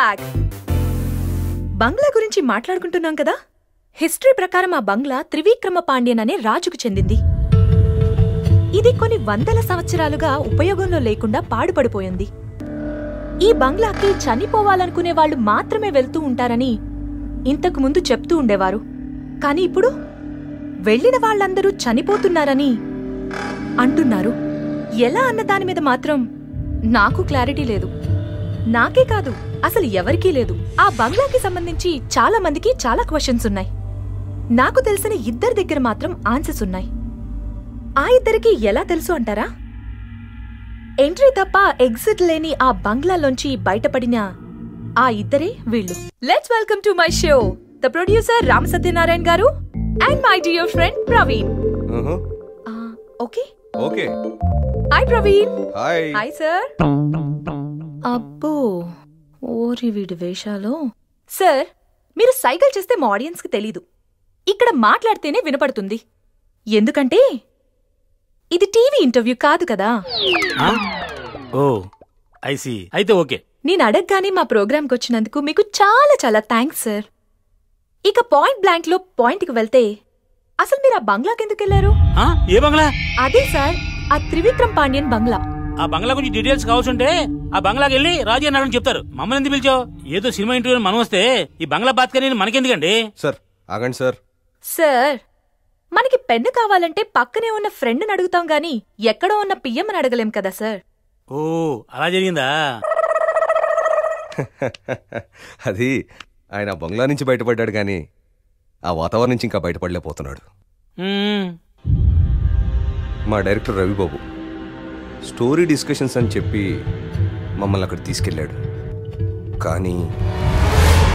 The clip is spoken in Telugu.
బ్యాక్ బంగ్లా గురించి మాట్లాడుకుంటున్నాం కదా హిస్టరీ ప్రకారం ఆ బంగ్లా త్రివిక్రమ పాండ్యన్ అనే రాజుకు చెందింది ఇది కొన్ని వందల సంవత్సరాలుగా ఉపయోగంలో లేకుండా పాడుపడిపోయింది ఈ బంగ్లాకి చనిపోవాలనుకునే వాళ్ళు మాత్రమే వెళ్తూ ఉంటారని ఇంతకు ముందు చెప్తూ ఉండేవారు కాని ఇప్పుడు వెళ్ళిన వాళ్ళందరూ చనిపోతున్నారని అంటున్నారు ఎలా అన్న దాని మీద మాత్రం నాకు క్లారిటీ లేదు నాకే కాదు అసలు ఎవరికీ లేదు ఆ బంగ్లాకి సంబంధించి చాలా మందికి చాలా క్వశ్చన్స్ ఉన్నాయి నాకు తెలిసిన ఇద్దరి దగ్గర మాత్రం ఆన్సర్స్ ఉన్నాయి ఆ ఇద్దరికి ఎలా తెలుసు అంటారా ఎంట్రీ తప్ప ఎగ్జిట్ లేని ఆ బంగ్లాలోంచి బయటపడిన ఆ ఇద్దరే వీళ్ళు let's welcome to my show the producer Ram Satyanarayana garu and my dear friend Praveen ఊహు. Okay okay hi Praveen hi hi sir అబ్బో ఓరి వీడి వేషాలు సార్ మీరు సైకిల్ చేస్తే మా ఆడియన్స్కి తెలీదు ఇక్కడ మాట్లాడితేనే వినపడుతుంది ఎందుకంటే ఇది టీవీ ఇంటర్వ్యూ కాదు కదా ఆ? ఓ ఐసి అయితే ఓకే నేను అడగగానే మా ప్రోగ్రాంకి వచ్చినందుకు మీకు చాలా చాలా థ్యాంక్స్ సార్ ఇక పాయింట్ బ్లాంక్ లో పాయింట్కి వెళ్తే అసలు మీరు ఆ బంగ్లాకి ఎందుకు వెళ్ళారు ఆ? ఏ బంగ్లా అదే సార్ ఆ త్రివిక్రమ్ పాండ్యన్ బంగ్లా ఆ బంగ్లా గురించి డీటెయిల్స్ కావాల్సి ఉంటే ఆ బంగ్లాకి వెళ్ళి రాజీ అన్నాడని చెప్తారు మమ్మల్ని ఎందుకు పిలిచావు ఏదో సినిమా ఇంటర్వ్యూ మనం వస్తే ఈ బంగ్లా బాత్కని మనకెందుకండి సార్ ఆగండి సార్ సార్ మనకి పెన్ను కావాలంటే పక్కనే ఉన్న ఫ్రెండ్ని అడుగుతాం గాని ఎక్కడో ఉన్న పియ్యమ్మని అడగలేం కదా సార్ ఓ అలా జరిగిందా అది ఆయన ఆ బంగ్లా నుంచి బయటపడ్డాడు కానీ ఆ వాతావరణం నుంచి ఇంకా బయటపడలేకపోతున్నాడు మ్మ్. మా డైరెక్టర్ రవిబాబు స్టోరీ డిస్కషన్స్ అని చెప్పి మమ్మల్ని అక్కడ తీసుకెళ్ళాడు కానీ